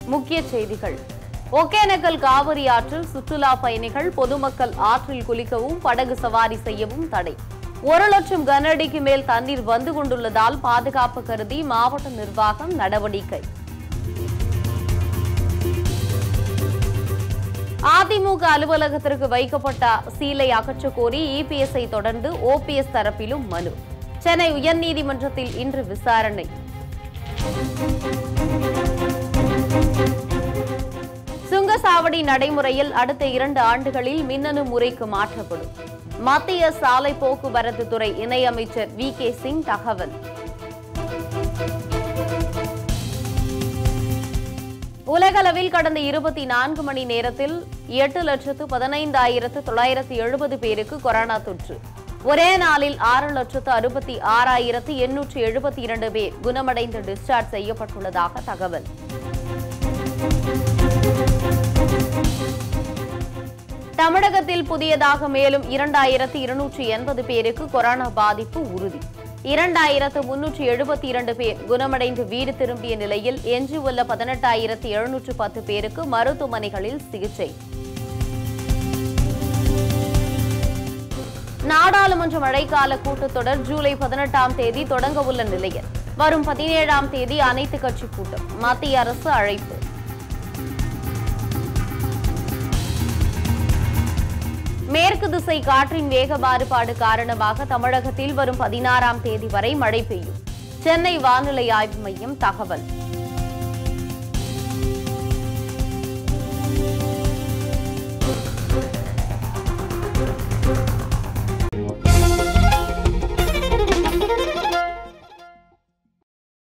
முக்கிய செய்திகள் ஒகேனக்கல் காவிரி ஆற்றில் சுற்றுலா பயணிகள் பொதுமக்கள் ஆற்றில் குளிக்கவும் படகு சவாரி செய்யவும் தடை ஒரு லட்சம் கனஅடிக்கு மேல் தண்ணீர் வந்து கொண்டுள்ளதால் பாதுகாப்பு கருதி மாவட்ட நிர்வாகம் நடவடிக்கை அதிமுக அலுவலகத்திற்கு வைக்கப்பட்ட சீலை அகற்றக் கோரி இபிஎஸ்ஐ தொடர்ந்து ஓபிஎஸ் தரப்பிலும் மனு சென்னை உயர்நீதிமன்றத்தில் இன்று விசாரணை சுங்கசாவடி நடைமுறையில் அடுத்த இரண்டு ஆண்டுகளில் மின்னணு முறைக்கு மாற்றப்படும் மத்திய சாலை போக்குவரத்து துறை இணையமைச்சர் வி கே சிங் தகவல் உலகளவில் கடந்த இருபத்தி நான்கு மணி நேரத்தில் எட்டு லட்சத்து பதினைந்தாயிரத்து தொள்ளாயிரத்து எழுபது பேருக்கு கொரோனா தொற்று ஒரே நாளில் ஆறு லட்சத்து அறுபத்தி ஆறாயிரத்து எண்ணூற்று எழுபத்தி இரண்டு பேர் குணமடைந்து டிஸ்சார்ஜ் செய்யப்பட்டுள்ளதாக தகவல் தமிழகத்தில் புதியதாக மேலும் இரண்டாயிரத்து இருநூற்று எண்பது பேருக்கு கொரோனா பாதிப்பு உறுதி இரண்டாயிரத்து முன்னூற்று எழுபத்தி இரண்டு பேர் குணமடைந்து வீடு திரும்பிய நிலையில் எஞ்சியுள்ள பதினெட்டாயிரத்து எழுநூற்று பத்து பேருக்கு மருத்துவமனைகளில் சிகிச்சை நாடாளுமன்ற மழைக்கால கூட்டத்தொடர் ஜூலை பதினெட்டாம் தேதி தொடங்க உள்ள நிலையில் வரும் பதினேழாம் தேதி அனைத்து கட்சி கூட்டம் மத்திய அரசு அழைப்பு மேற்கு திசை காற்றின் வேக மாறுபாடு காரணமாக தமிழகத்தில் வரும் பதினாறாம் தேதி வரை மழை பெய்யும் சென்னை வானிலை ஆய்வு மையம் தகவல்